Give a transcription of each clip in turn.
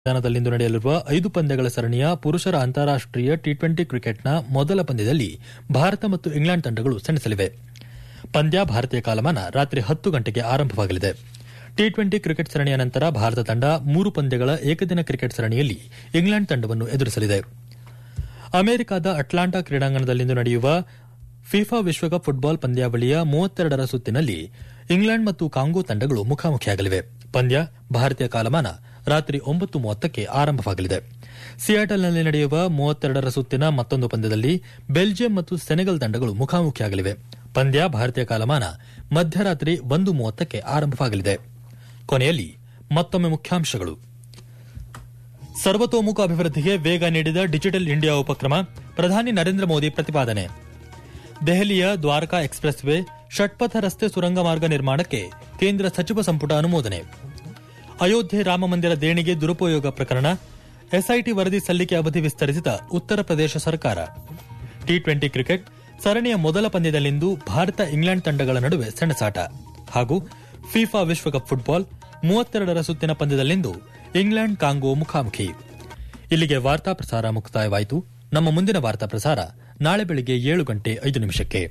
ಮೈದಾನದಲ್ಲಿಂದು ನಡೆಯಲಿರುವ ಐದು ಪಂದ್ಯಗಳ ಸರಣಿಯ ಪುರುಷರ ಅಂತಾರಾಷ್ಟೀಯ ಟಿ ಟ್ವೆಂಟಿ ಕ್ರಿಕೆಟ್ನ ಮೊದಲ ಪಂದ್ಯದಲ್ಲಿ ಭಾರತ ಮತ್ತು ಇಂಗ್ಲೆಂಡ್ ತಂಡಗಳು ಸೆಣಸಲಿವೆ ಪಂದ್ಯ ಭಾರತೀಯ ಕಾಲಮಾನ ರಾತ್ರಿ ಹತ್ತು ಗಂಟೆಗೆ ಆರಂಭವಾಗಲಿದೆ ಟಿ ಟ್ವೆಂಟಿ ಕ್ರಿಕೆಟ್ ಸರಣಿಯ ನಂತರ ಭಾರತ ತಂಡ ಮೂರು ಪಂದ್ಯಗಳ ಏಕದಿನ ಕ್ರಿಕೆಟ್ ಸರಣಿಯಲ್ಲಿ ಇಂಗ್ಲೆಂಡ್ ತಂಡವನ್ನು ಎದುರಿಸಲಿದೆ ಅಮೆರಿಕದ ಅಟ್ಲಾಂಟಾ ಕ್ರೀಡಾಂಗಣದಲ್ಲಿಂದು ನಡೆಯುವ ಫಿಫಾ ವಿಶ್ವಕಪ್ ಫುಟ್ಬಾಲ್ ಪಂದ್ಯಾವಳಿಯ ಮೂವತ್ತೆರಡರ ಸುತ್ತಿನಲ್ಲಿ ಇಂಗ್ಲೆಂಡ್ ಮತ್ತು ಕಾಂಗೋ ತಂಡಗಳು ಮುಖಾಮುಖಿಯಾಗಲಿವೆ ಪಂದ್ಯ ಭಾರತೀಯ ಕಾಲಮಾನ ರಾತ್ರಿ ಒಂಬತ್ತು ಮೂವತ್ತಕ್ಕೆ ಆರಂಭವಾಗಲಿದೆ ಸಿಯಾಟಲ್ನಲ್ಲಿ ನಡೆಯುವ ಮೂವತ್ತೆರಡರ ಸುತ್ತಿನ ಮತ್ತೊಂದು ಪಂದ್ಯದಲ್ಲಿ ಬೆಲ್ಜಿಯಂ ಮತ್ತು ಸೆನೆಗಲ್ ತಂಡಗಳು ಮುಖಾಮುಖಿಯಾಗಲಿವೆ ಪಂದ್ಯ ಭಾರತೀಯ ಕಾಲಮಾನ ಮಧ್ಯರಾತ್ರಿ ಒಂದು ಮೂವತ್ತಕ್ಕೆ ಆರಂಭವಾಗಲಿದೆ ಕೊನೆಯಲ್ಲಿ ಮತ್ತೊಮ್ಮೆ ಮುಖ್ಯಾಂಶಗಳು ಸರ್ವತೋಮುಖ ಅಭಿವೃದ್ಧಿಗೆ ವೇಗ ನೀಡಿದ ಡಿಜಿಟಲ್ ಇಂಡಿಯಾ ಉಪಕ್ರಮ ಪ್ರಧಾನಿ ನರೇಂದ್ರ ಮೋದಿ ಪ್ರತಿಪಾದನೆ ದೆಹಲಿಯ ದ್ವಾರಕಾ ಎಕ್ಸ್ಪ್ರೆಸ್ ವೇ ಷಟ್ಪಥ ರಸ್ತೆ ಸುರಂಗ ಮಾರ್ಗ ನಿರ್ಮಾಣಕ್ಕೆ ಕೇಂದ್ರ ಸಚಿವ ಸಂಪುಟ ಅನುಮೋದನೆ ಅಯೋಧ್ಯೆ ರಾಮಮಂದಿರ ದೇಣಿಗೆ ದುರುಪಯೋಗ ಪ್ರಕರಣ ಎಸ್ಐಟಿ ವರದಿ ಸಲ್ಲಿಕೆ ಅವಧಿ ವಿಸ್ತರಿಸಿದ ಉತ್ತರ ಪ್ರದೇಶ ಸರ್ಕಾರ ಟಿ ಟ್ವೆಂಟಿ ಕ್ರಿಕೆಟ್ ಸರಣಿಯ ಮೊದಲ ಪಂದ್ಯದಲ್ಲಿಂದು ಭಾರತ ಇಂಗ್ಲೆಂಡ್ ತಂಡಗಳ ನಡುವೆ ಸೆಣಸಾಟ ಹಾಗೂ ಫಿಫಾ ವಿಶ್ವಕಪ್ ಫುಟ್ಬಾಲ್ ಮೂವತ್ತೆರಡರ ಸುತ್ತಿನ ಪಂದ್ಯದಲ್ಲಿಂದು ಇಂಗ್ಲೆಂಡ್ ಕಾಂಗೋ ಮುಖಾಮುಖಿ ಇಲ್ಲಿಗೆ ವಾರ್ತಾ ಪ್ರಸಾರ ಮುಕ್ತಾಯವಾಯಿತು ನಮ್ಮ ಮುಂದಿನ ವಾರ್ತಾ ಪ್ರಸಾರ ನಾಳೆ ಬೆಳಿಗ್ಗೆ ಏಳು ಗಂಟೆ ಐದು ನಿಮಿಷಕ್ಕೆ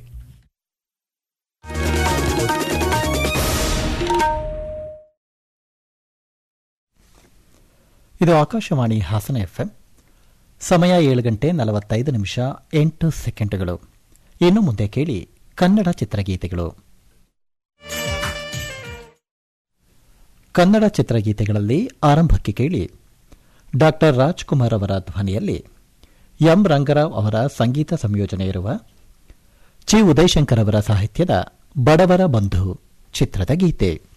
ಇದು ಆಕಾಶವಾಣಿ ಹಾಸನ ಎಫ್ಎಂ ಸಮಯ ಏಳು ಗಂಟೆ ನಲವತ್ತೈದು ನಿಮಿಷ ಎಂಟು ಸೆಕೆಂಡುಗಳು ಇನ್ನು ಮುಂದೆ ಕೇಳಿ ಕನ್ನಡ ಚಿತ್ರಗೀತೆಗಳು ಕನ್ನಡ ಚಿತ್ರಗೀತೆಗಳಲ್ಲಿ ಆರಂಭಕ್ಕೆ ಕೇಳಿ ಡಾಕ್ಟರ್ ರಾಜ್ಕುಮಾರ್ ಅವರ ಧ್ವನಿಯಲ್ಲಿ ಎಂ ರಂಗರಾವ್ ಅವರ ಸಂಗೀತ ಸಂಯೋಜನೆ ಇರುವ ಚಿ ಉದಯಶಂಕರ್ ಅವರ ಸಾಹಿತ್ಯದ ಬಡವರ ಬಂಧು ಚಿತ್ರದ ಗೀತೆ